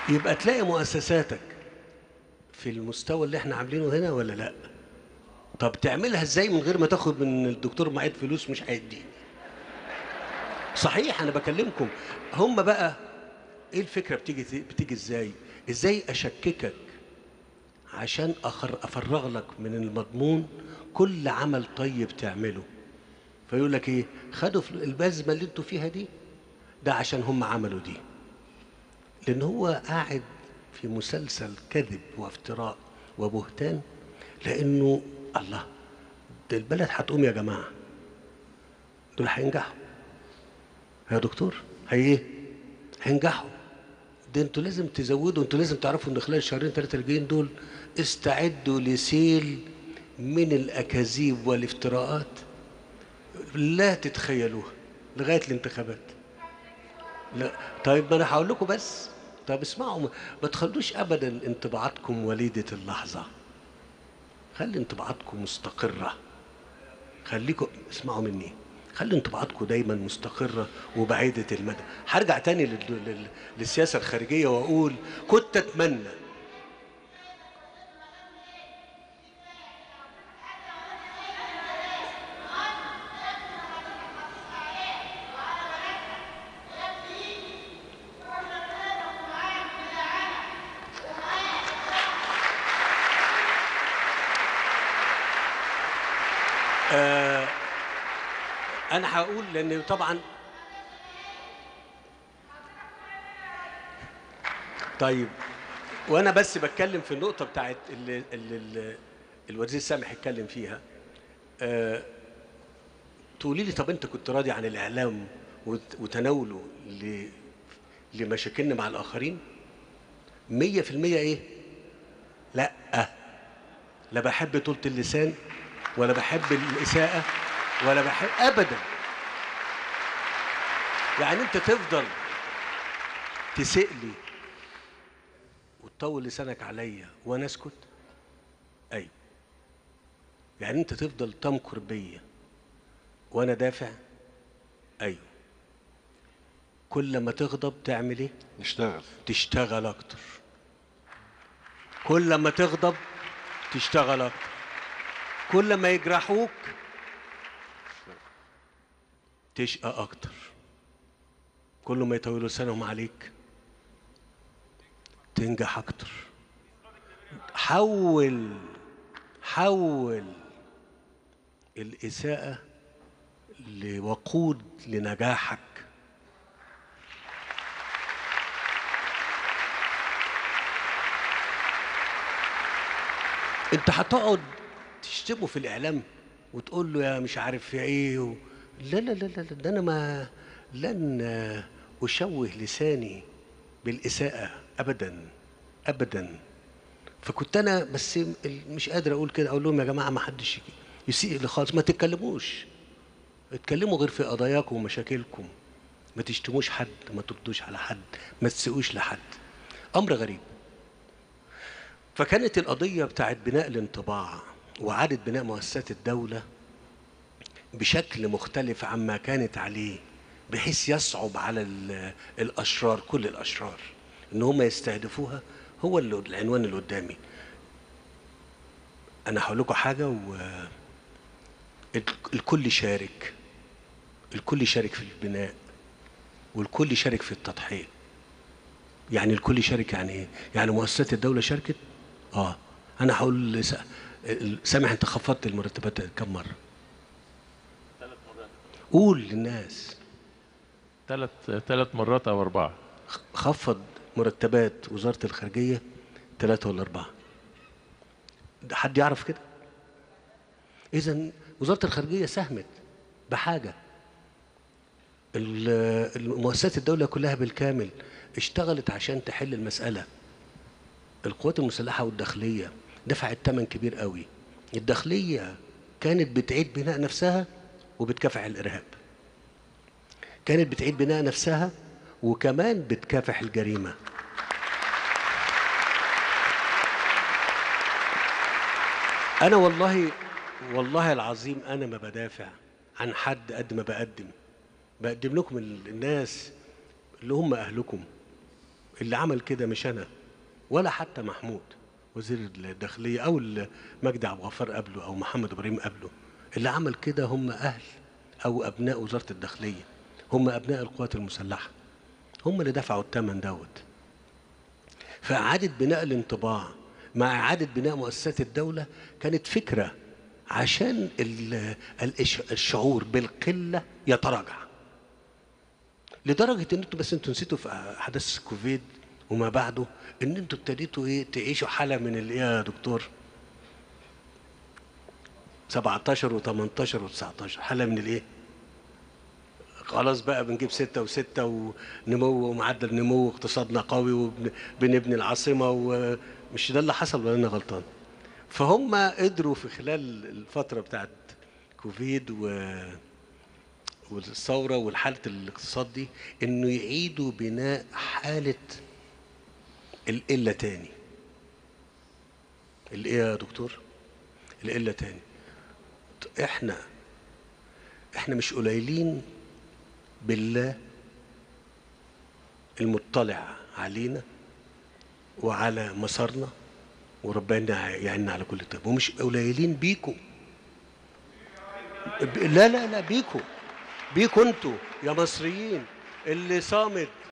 يبقى تلاقي مؤسساتك في المستوى اللي احنا عاملينه هنا ولا لا طب تعملها ازاي من غير ما تاخد من الدكتور معيد فلوس مش هيدي صحيح انا بكلمكم هم بقى ايه الفكره بتيجي بتيجي ازاي ازاي اشككك عشان أخر افرغ لك من المضمون كل عمل طيب تعمله فيقول لك ايه خدوا فل- البزمه اللي انتوا فيها دي ده عشان هم عملوا دي لان هو قاعد في مسلسل كذب وافتراء وبهتان لانه الله ده البلد هتقوم يا جماعه دول هينجحوا يا دكتور هي ايه هينجحوا ده انتوا لازم تزودوا انتوا لازم تعرفوا ان خلال الشهرين ثلاثه الجايين دول استعدوا لسيل من الاكاذيب والافتراءات لا تتخيلوها لغايه الانتخابات لا طيب ما انا هقول لكم بس طب اسمعوا ما- ما تخلوش ابدا انطباعاتكم وليده اللحظه خلي انطباعاتكم مستقره خليكم اسمعوا مني خلي انطباعاتكم دايما مستقره وبعيده المدى هرجع تاني لل... لل... للسياسه الخارجيه واقول كنت اتمنى انا هقول لان طبعا طيب وانا بس بتكلم في النقطه بتاعت اللي, اللي, اللي الوزير سامح اتكلم فيها أه تقولي لي طب انت كنت راضي عن الاعلام وت- وتناوله ل- لمشاكلنا مع الاخرين مية في المية ايه لا لا بحب طولة اللسان ولا بحب الإساءة ولا بحب أبدا يعني أنت تفضل تسيء لي وتطول لسانك عليا وأنا أسكت أيوه يعني أنت تفضل تمكر بيا وأنا دافع أيوه كل ما تغضب تعمل إيه؟ نشتغل تشتغل اكتر كل ما تغضب تشتغل اكتر كل ما يجرحوك تشقى اكتر كل ما يطولوا لسانهم عليك تنجح اكتر حول حول الاساءه لوقود لنجاحك انت هتقعد تشتمه في الاعلام وتقول له يا مش عارف يا ايه و... لا لا لا لا لا، ده انا ما لن اشوه لساني بالاساءه ابدا ابدا فكنت انا بس ال- مش قادر اقول كده اقول لهم يا جماعه ما حدش يسيء لي خالص ما تتكلموش اتكلموا غير في قضاياكم ومشاكلكم ما تشتموش حد ما تردوش على حد ما تسيئوش لحد امر غريب فكانت القضية بتاعت بناء الانطباع وإعادة بناء مؤسسات الدولة بشكل مختلف عما كانت عليه بحيث يصعب على ال- الأشرار كل الأشرار إن هم يستهدفوها هو اللي العنوان اللي قدامي أنا هقول لكم حاجة و ال- الكل شارك الكل شارك في البناء والكل شارك في التضحية يعني الكل شارك يعني ايه؟ يعني مؤسسات الدولة شاركت؟ اه انا هقول لس- سامح انت خفضت المرتبات كم مرة؟ قول للناس ثلاث ثلاث مرات او اربعه خ- خفض مرتبات وزارة الخارجية ثلاثة ولا أربعة ده حد يعرف كده إذا وزارة الخارجية ساهمت بحاجة ال- المؤسسات الدولة كلها بالكامل اشتغلت عشان تحل المسألة القوات المسلحة والداخلية دفعت ثمن كبير قوي الداخلية كانت بتعيد بناء نفسها وبتكافح الإرهاب كانت بتعيد بناء نفسها وكمان بتكافح الجريمة أنا والله والله العظيم أنا ما بدافع عن حد قد ما بقدم بقدم لكم ال- الناس اللي هم أهلكم اللي عمل كده مش انا ولا حتى محمود وزير الداخليه او ال- مجدي عبد الغفار قبله او محمد ابراهيم قبله اللي عمل كده هم اهل او ابناء وزاره الداخليه هم ابناء القوات المسلحه هم اللي دفعوا الثمن دوت فإعادة بناء الانطباع مع إعادة بناء مؤسسات الدولة كانت فكرة عشان ال- الإش- الشعور بالقلة يتراجع لدرجة إن أنتوا بس أنتوا نسيتوا في أحداث كوفيد وما بعده إن أنتوا ابتديتوا إيه تعيشوا حالة من الإيه يا دكتور 17 و18 و19 حالة من الإيه؟ خلاص بقى بنجيب ستة وستة ونمو ومعدل نمو اقتصادنا قوي وبنبني العاصمة ومش ده اللي حصل ولا أنا غلطان فهم قدروا في خلال الفترة بتاعت كوفيد و والثورة والحالة الاقتصاد دي إنه يعيدوا بناء حالة القلة تاني الإيه يا دكتور؟ القلة تاني إحنا إحنا مش قليلين بالله المطلع علينا وعلى مسارنا وربنا يعيننا على كل طيب ومش قليلين بيكم ب- لا لا لا بيكم بيكم انتوا يا مصريين اللي صامد